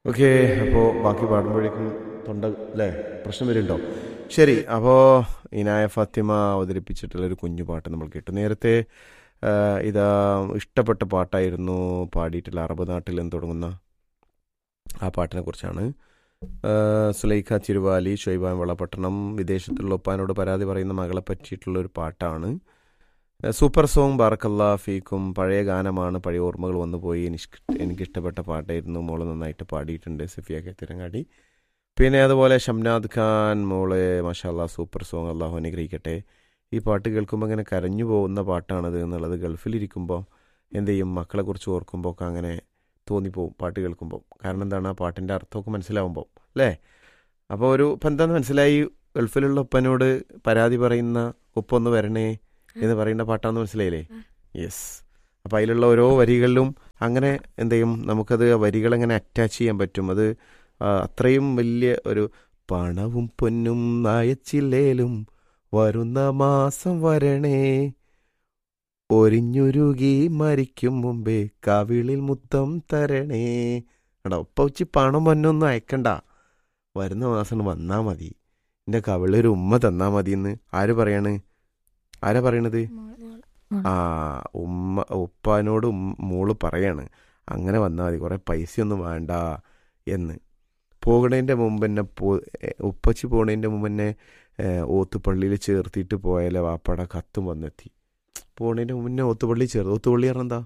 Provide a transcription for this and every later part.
Okay അപ്പോൾ ബാക്കി പാടുമ്പോഴേക്കും തൊണ്ട അല്ലേ പ്രശ്നം വരുന്നുണ്ടോ ശരി അപ്പോൾ ഇനായ ഫാത്തിമ അവതരിപ്പിച്ചിട്ടുള്ള ഒരു കുഞ്ഞു പാട്ട് നമ്മൾ കേട്ടു നേരത്തെ ആ, ഇതാ ഇഷ്ടപ്പെട്ട പാട്ടായിരുന്നു പാടിയിട്ടുള്ള അറബ് നാട്ടിൽ എന്ന് തുടങ്ങുന്ന ആ പാട്ടിനെ കുറിച്ചാണ് ആ, സുലൈഖ തിരുവാലി ഷൊയ്ബാൻ വളപട്ടണം വിദേശത്തുള്ള ഒപ്പാനോട് പരാതി പറയുന്ന മകളെ പറ്റിയിട്ടുള്ള ഒരു പാട്ടാണ് ആ, സൂപ്പർ സോങ് ബാറക്കല്ലാ ഫീക്കും പഴയ ഗാനമാണ് പഴയ ഓർമ്മകൾ വന്നുപോയി എനിക്ക് എനിക്കിഷ്ടപ്പെട്ട പാട്ടായിരുന്നു മോള് നന്നായിട്ട് പാടിയിട്ടുണ്ട് സഫിയ കെ തിരങ്ങാടി പിന്നെ അതുപോലെ ഷംനാദ് ഖാൻ മോള് മഷാല്ല സൂപ്പർ സോങ് അള്ളാഹു അനുഗ്രഹിക്കട്ടെ ഈ പാട്ട് കേൾക്കുമ്പോൾ അങ്ങനെ കരഞ്ഞു പോകുന്ന പാട്ടാണത് എന്നുള്ളത് ഗൾഫിലിരിക്കുമ്പോൾ എന്ത് ചെയ്യും മക്കളെ കുറിച്ച് ഓർക്കുമ്പോൾ ഒക്കെ അങ്ങനെ തോന്നിപ്പോവും പാട്ട് കേൾക്കുമ്പോൾ കാരണം എന്താണ് ആ പാട്ടിൻ്റെ അർത്ഥമൊക്കെ മനസ്സിലാവുമ്പോൾ അല്ലേ അപ്പോൾ ഒരു ഇപ്പം എന്താണെന്ന് മനസ്സിലായി ഗൾഫിലുള്ള ഉപ്പനോട് പരാതി പറയുന്ന ഉപ്പൊന്ന് വരണേ എന്ന് പറയുന്ന പാട്ടാന്ന് മനസ്സിലായില്ലേ യെസ് അപ്പം അതിലുള്ള ഓരോ വരികളിലും അങ്ങനെ എന്ത് ചെയ്യും നമുക്കത് ആ വരികളെങ്ങനെ അറ്റാച്ച് ചെയ്യാൻ പറ്റും അത് ആ, അത്രയും വലിയ ഒരു പണവും പൊന്നും നയച്ചില്ലേലും വരുന്ന മാസം വരണേ ഒരിഞ്ഞുരുകി മരിക്കും മുമ്പേ കവിളിൽ മുത്തം തരണേ എടാ ഒപ്പം വെച്ച് പണം പൊന്നൊന്നും അയക്കണ്ട വരുന്ന മാസം വന്നാ മതി എൻ്റെ കവിളിൽ ഒരു ഉമ്മ തന്നാ മതി എന്ന് ആര് പറയാണ് ആരാ പറയണത് ആ ഉമ്മ ഉപ്പാനോട് ഉം- മോള് പറയാണ് അങ്ങനെ വന്നാൽ മതി കുറേ പൈസയൊന്നും വേണ്ട എന്ന് പോകണതിൻ്റെ മുമ്പ് തന്നെ പോ ഏ, ഉപ്പച്ചി പോണതിൻ്റെ മുമ്പ് തന്നെ ഏ, ഓത്തുപള്ളിയിൽ ചേർത്തിട്ട് പോയാലേ വാപ്പയുടെ കത്തും വന്നെത്തി പോണതിൻ്റെ മുന്നേ ഓത്തുപള്ളി ചേർത്ത് ഓത്തുപള്ളി പറഞ്ഞാൽ എന്താ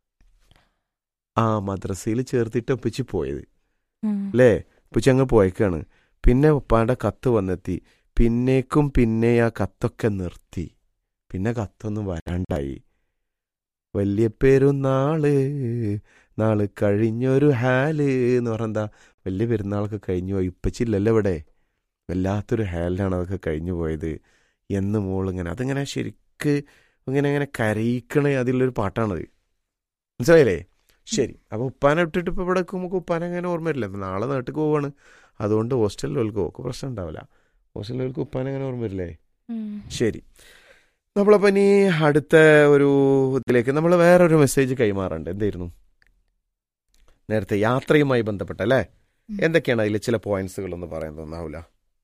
ആ മദ്രസയിൽ ചേർത്തിട്ട് ഉപ്പച്ചി പോയത് അല്ലേ ഉപ്പച്ചി അങ്ങ് പോയേക്കാണ് പിന്നെ ഉപ്പാൻ്റെ കത്ത് വന്നെത്തി പിന്നേക്കും പിന്നെ ആ കത്തൊക്കെ നിർത്തി പിന്നെ കത്തൊന്നും വരാണ്ടായി വലിയ പെരുന്നാള് നാള് കഴിഞ്ഞൊരു ഹാല് എന്ന് പറഞ്ഞെന്താ വലിയ പെരുന്നാളൊക്കെ കഴിഞ്ഞു പോയി ഇപ്പച്ചില്ലല്ലോ ഇവിടെ വല്ലാത്തൊരു ഹാലിലാണ് അതൊക്കെ കഴിഞ്ഞു പോയത് എന്ന് മോളിങ്ങനെ അതിങ്ങനെ ശരിക്ക് ഇങ്ങനെ ഇങ്ങനെ കരയിക്കണ അതിലൊരു പാട്ടാണത് മനസ്സിലായില്ലേ ശരി അപ്പോൾ ഉപ്പാനെ ഇട്ടിട്ട് ഇപ്പോൾ ഇവിടെ നമുക്ക് ഉപ്പാനെ അങ്ങനെ ഓർമ്മ വരില്ല അപ്പം നാളെ നാട്ടിൽ പോവാണ് അതുകൊണ്ട് ഹോസ്റ്റലിലേക്ക് ഒക്കെ പ്രശ്നം ഉണ്ടാവില്ല ഹോസ്റ്റലിലേക്ക് ഉപ്പാനെ അങ്ങനെ ഓർമ്മ വരില്ലേ ശരി നമ്മളപ്പോൾ ഇനി അടുത്ത ഒരു ഇതിലേക്ക് നമ്മൾ വേറൊരു മെസ്സേജ് കൈമാറുണ്ട് എന്തായിരുന്നു നേരത്തെ യാത്രയുമായി ബന്ധപ്പെട്ട അല്ലേ ഉം. എന്തൊക്കെയാണ് അതിൽ ചില പോയിന്റ്സുകൾ ഒന്ന് പറയാൻ തോന്നാവൂല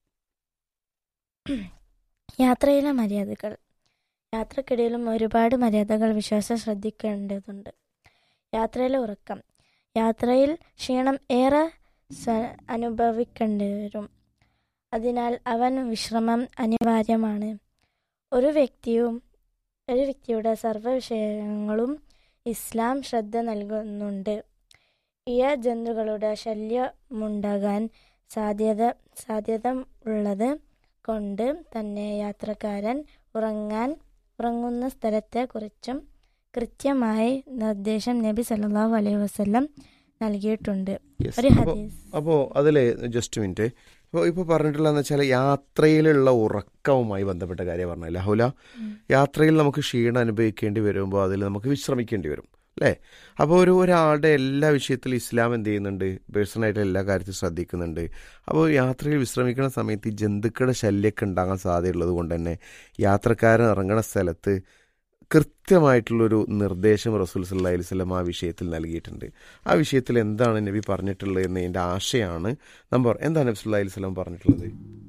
യാത്രയിലെ മര്യാദകൾ യാത്രക്കിടയിലും ഒരുപാട് മര്യാദകൾ വിശ്വാസം ശ്രദ്ധിക്കേണ്ടതുണ്ട് യാത്രയിലെ ഉറക്കം യാത്രയിൽ ക്ഷീണം ഏറെ സ- അനുഭവിക്കേണ്ടി വരും അതിനാൽ അവൻ വിശ്രമം അനിവാര്യമാണ് ഒരു വ്യക്തിയും ഒരു വ്യക്തിയുടെ സർവ്വ വിഷയങ്ങളും ഇസ്ലാം ശ്രദ്ധ നൽകുന്നുണ്ട് ഇയ ജന്തുക്കളുടെ ശല്യമുണ്ടാകാൻ സാധ്യത സാധ്യത ഉള്ളത് കൊണ്ട് തന്നെ യാത്രക്കാരൻ ഉറങ്ങാൻ ഉറങ്ങുന്ന സ്ഥലത്തെക്കുറിച്ചും കൃത്യമായി നിർദ്ദേശം നബി സല്ലല്ലാഹു അലൈഹി വസല്ലം നൽകിയിട്ടുണ്ട് ഒരു ഹദീസ് അപ്പോൾ അതിൽ ജസ്റ്റ് മിനിറ്റ് ഇപ്പോൾ ഇപ്പോൾ പറഞ്ഞിട്ടുള്ളതെന്ന് വെച്ചാൽ യാത്രയിലുള്ള ഉറക്കവുമായി ബന്ധപ്പെട്ട കാര്യം പറഞ്ഞില്ല ഹൗല ഉം. യാത്രയിൽ നമുക്ക് ക്ഷീണം അനുഭവിക്കേണ്ടി വരുമ്പോൾ അതിൽ നമുക്ക് വിശ്രമിക്കേണ്ടി വരും അല്ലേ അപ്പോൾ ഒരു ഒരാളുടെ എല്ലാ വിഷയത്തിലും ഇസ്ലാം എന്ത് ചെയ്യുന്നുണ്ട് പേഴ്സണലായിട്ട് എല്ലാ കാര്യത്തിലും ശ്രദ്ധിക്കുന്നുണ്ട് അപ്പോൾ യാത്രയിൽ വിശ്രമിക്കുന്ന സമയത്ത് ഈ ജന്തുക്കളുടെ ശല്യമൊക്കെ ഉണ്ടാകാൻ സാധ്യതയുള്ളത് കൊണ്ട് തന്നെ യാത്രക്കാരൻ ഇറങ്ങുന്ന സ്ഥലത്ത് കൃത്യമായിട്ടുള്ളൊരു നിർദ്ദേശം റസൂൽ സല്ലാ അലൈഹി സ്വലം ആ വിഷയത്തിൽ നൽകിയിട്ടുണ്ട് ആ വിഷയത്തിൽ എന്താണ് നബി പറഞ്ഞിട്ടുള്ളത് എന്നതിൻ്റെ ആശയാണ് നമ്പർ എന്താണ് നബി സല്ലാ അലൈഹി സ്വലം പറഞ്ഞിട്ടുള്ളത്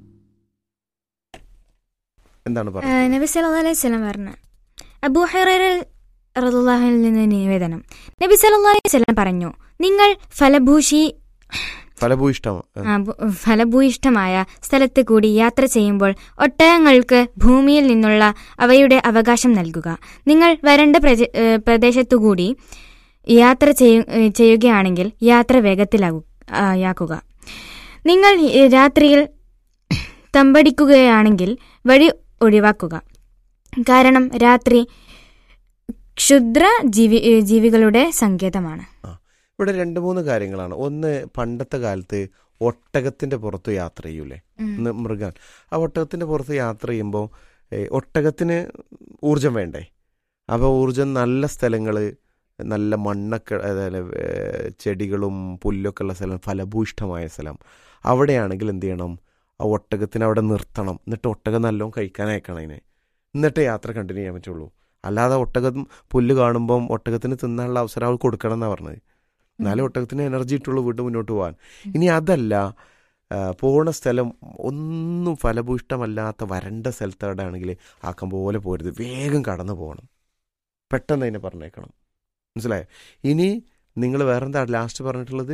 എന്താണ് ആ, പറഞ്ഞത് നബി സല്ലല്ലാഹു അലൈഹി വസല്ലം പറഞ്ഞു അബൂ ഹുറൈറ റളിയല്ലാഹുവിൽ നിന്ന് നിവേദനം നബി സല്ലല്ലാഹു അലൈഹി വസല്ലം പറഞ്ഞു നിങ്ങൾ ഫലഭൂഷി ഫലഭൂയിഷ്ടം ആ, ഭു- ഫലഭൂയിഷ്ടമായ സ്ഥലത്ത് കൂടി യാത്ര ചെയ്യുമ്പോൾ ഒട്ടകങ്ങൾക്ക് ഭൂമിയിൽ നിന്നുള്ള അവയുടെ അവകാശം നൽകുക നിങ്ങൾ വരണ്ട പ്രജ- ഏ, പ്രദേശത്തുകൂടി യാത്ര ചെയ്യ- ഏ, ചെയ്യുകയാണെങ്കിൽ യാത്ര വേഗത്തിലാകു ആ, യാക്കുക നിങ്ങൾ ഈ രാത്രിയിൽ തമ്പടിക്കുകയാണെങ്കിൽ വഴി ഒഴിവാക്കുക കാരണം രാത്രി ക്ഷുദ്ര ജീവി ഏ, ജീവികളുടെ സങ്കേതമാണ് ഇവിടെ രണ്ട് മൂന്ന് കാര്യങ്ങളാണ് ഒന്ന് പണ്ടത്തെ കാലത്ത് ഒട്ടകത്തിന്റെ പുറത്ത് യാത്ര ചെയ്യൂലേ ഒന്ന് മൃഗാൻ ആ ഒട്ടകത്തിന്റെ പുറത്ത് യാത്ര ചെയ്യുമ്പോൾ ഒട്ടകത്തിന് ഊർജം വേണ്ടേ അപ്പോൾ ഊർജം നല്ല സ്ഥലങ്ങൾ നല്ല മണ്ണൊക്കെ അതായത് ഏഹ്, ചെടികളും പുല്ലൊക്കെ ഉള്ള സ്ഥലം ഫലഭൂയിഷ്ടമായ സ്ഥലം അവിടെയാണെങ്കിൽ എന്ത് ചെയ്യണം ആ ഒട്ടകത്തിന് അവിടെ നിർത്തണം എന്നിട്ട് ഒട്ടകം നല്ലോണം കഴിക്കാൻ അയക്കണം അതിനെ എന്നിട്ട് യാത്ര കണ്ടിന്യൂ ചെയ്യാൻ പറ്റുള്ളൂ അല്ലാതെ ഒട്ടകം പുല്ല് കാണുമ്പം ഒട്ടകത്തിന് തിന്നാനുള്ള അവസരം അവൾ കൊടുക്കണം എന്നാണ് പറഞ്ഞത് എന്നാലും ഒട്ടകത്തിന് എനർജി ഇട്ടുള്ളൂ വീണ്ടും മുന്നോട്ട് പോകാൻ ഇനി അതല്ല ആ, പോണ സ്ഥലം ഒന്നും ഫലഭൂഷ്ടമല്ലാത്ത വരണ്ട സ്ഥലത്തവിടെ ആണെങ്കിൽ ആക്കം പോലെ പോരുത് വേഗം കടന്നു പോകണം പെട്ടെന്ന് അതിനെ പറഞ്ഞേക്കണം മനസ്സിലായോ ഇനി നിങ്ങൾ വേറെന്താ ലാസ്റ്റ് പറഞ്ഞിട്ടുള്ളത്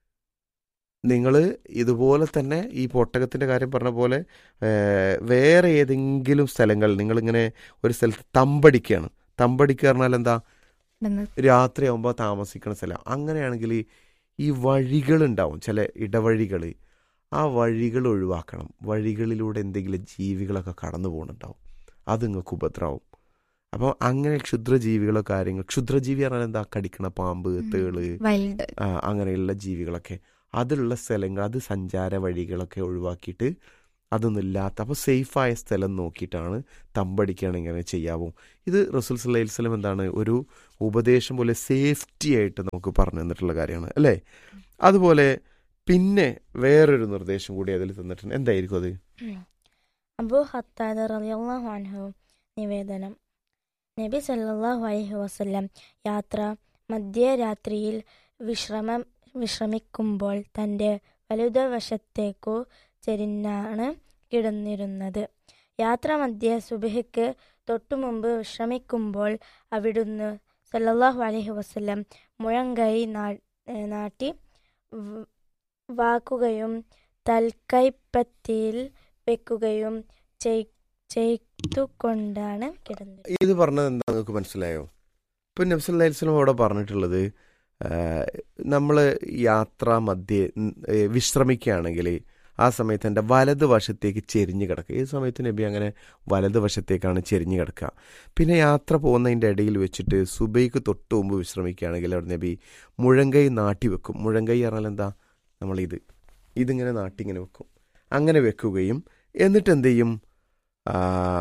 നിങ്ങൾ ഇതുപോലെ തന്നെ ഈ പൊട്ടകത്തിൻ്റെ കാര്യം പറഞ്ഞ പോലെ ഏർ, വേറെ ഏതെങ്കിലും സ്ഥലങ്ങൾ നിങ്ങളിങ്ങനെ ഒരു സ്ഥലത്ത് തമ്പടിക്കുകയാണ് തമ്പടിക്കുക പറഞ്ഞാൽ എന്താ ഇവിടുന്ന് രാത്രി ആകുമ്പോൾ താമസിക്കുന്ന സ്ഥലം അങ്ങനെയാണെങ്കിൽ ഈ വഴികളുണ്ടാവും ചില ഇടവഴികൾ ആ വഴികൾ ഒഴിവാക്കണം വഴികളിലൂടെ എന്തെങ്കിലും ജീവികളൊക്കെ കടന്നു പോകുന്നുണ്ടാവും അത് നിങ്ങൾക്ക് ഉപദ്രവം അപ്പോൾ അങ്ങനെ ക്ഷുദ്രജീവികളോ കാര്യങ്ങൾ ക്ഷുദ്രജീവി പറഞ്ഞാൽ എന്താ കടിക്കണ പാമ്പ് തേള് വൈൽഡ് ആ, അങ്ങനെയുള്ള ജീവികളൊക്കെ അതിലുള്ള സ്ഥലങ്ങൾ അത് സഞ്ചാര വഴികളൊക്കെ ഒഴിവാക്കിയിട്ട് അതൊന്നും ഇല്ലാത്ത അപ്പോൾ സേഫായ സ്ഥലം നോക്കിയിട്ടാണ് തമ്പടിക്കുകയാണ് ഇങ്ങനെ ചെയ്യാവൂ ഇത് റസൂൽ സല്ലല്ലാഹു അലൈഹി വസല്ലം എന്താണ് ഒരു ഉപദേശം പോലെ സേഫ്റ്റി ആയിട്ട് നമുക്ക് പറഞ്ഞു തന്നിട്ടുള്ള കാര്യമാണ് അല്ലേ അതുപോലെ പിന്നെ വേറൊരു നിർദ്ദേശം കൂടി അതിൽ തന്നിട്ടുണ്ട് എന്തായിരിക്കും അത് അബു ഹത്താദ് റളിയല്ലാഹു അൻഹു നിവേദനം നബി സല്ലല്ലാഹു അലൈഹി വസല്ലം യാത്ര മധ്യരാത്രിയിൽ വിശ്രമം വിശ്രമിക്കുമ്പോൾ തൻ്റെ വലതുവശത്തേക്കു ചെരിഞ്ഞാണ് കിടന്നിരുന്നത് യാത്ര മധ്യ സുബഹിക്ക് തൊട്ടുമുമ്പ് വിശ്രമിക്കുമ്പോൾ അവിടുന്ന് സല്ലല്ലാഹു അലൈഹി വസല്ലം മുഴങ്കൈ നാ- ഏ, നാട്ടി വ- വാക്കുകയും തൽക്കൈപ്പത്തിയിൽ വെക്കുകയും ചെയ്- ചെയ്തുകൊണ്ടാണ് കിടന്നത് ഇത് പറഞ്ഞത് എന്താ നിങ്ങൾക്ക് മനസ്സിലായോ ഇപ്പം നബ്സല്ലാ വസ്ലം അവിടെ പറഞ്ഞിട്ടുള്ളത് നമ്മൾ യാത്രാ മധ്യേ ഉം, ഏ, വിശ്രമിക്കുകയാണെങ്കിൽ ആ സമയത്ത് എൻ്റെ വലത് വശത്തേക്ക് ചെരിഞ്ഞ് കിടക്കുക ഈ സമയത്ത് നബി അങ്ങനെ വലത് വശത്തേക്കാണ് ചെരിഞ്ഞ് കിടക്കുക പിന്നെ യാത്ര പോകുന്നതിൻ്റെ ഇടയിൽ വെച്ചിട്ട് സുബൈക്ക് തൊട്ട് മുമ്പ് വിശ്രമിക്കുകയാണെങ്കിൽ അവിടെ നബി മുഴങ്കൈ നാട്ടി വെക്കും മുഴങ്കൈ പറഞ്ഞാൽ എന്താ നമ്മളിത് ഇതിങ്ങനെ നാട്ടി ഇങ്ങനെ വെക്കും അങ്ങനെ വെക്കുകയും എന്നിട്ട് എന്ത് ചെയ്യും ആ,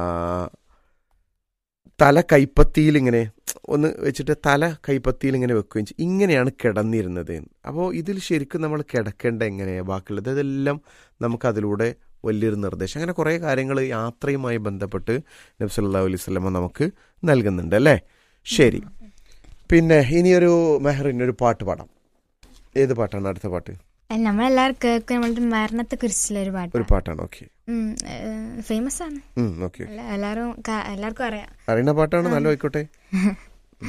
തല കൈപ്പത്തിയിൽ ഇങ്ങനെ ഒന്ന് വെച്ചിട്ട് തല കൈപ്പത്തിയിൽ ഇങ്ങനെ വെക്കുകയും ചെയ്യും ഇങ്ങനെയാണ് കിടന്നിരുന്നത് അപ്പോൾ ഇതിൽ ശരിക്കും നമ്മൾ കിടക്കേണ്ട എങ്ങനെയാണ് ബാക്കിയുള്ളത് ഇതെല്ലാം നമുക്ക് അതിലൂടെ വലിയൊരു നിർദ്ദേശം അങ്ങനെ കുറേ കാര്യങ്ങൾ യാത്രയുമായി ബന്ധപ്പെട്ട് നബി സല്ലല്ലാഹു അലൈഹി വസല്ലമ നമുക്ക് നൽകുന്നുണ്ട് അല്ലേ ശരി പിന്നെ ഇനിയൊരു മെഹറിനൊരു പാട്ട് പാടാം ഏത് പാട്ടാണ് അടുത്ത പാട്ട് നമ്മളെല്ലാവരും കേൾക്കും നമ്മളുടെ മരണത്തെ കുറിച്ചുള്ള ഒരു പാട്ട് ഒരു പാട്ടാണ് ഓക്കെ ഫേമസ് ആണ് ഓക്കെ എല്ലാ- എല്ലാവരും ക- എല്ലാവർക്കും അറിയാം അറിയുന്ന പാട്ടാണ് നല്ല ആയിക്കോട്ടെ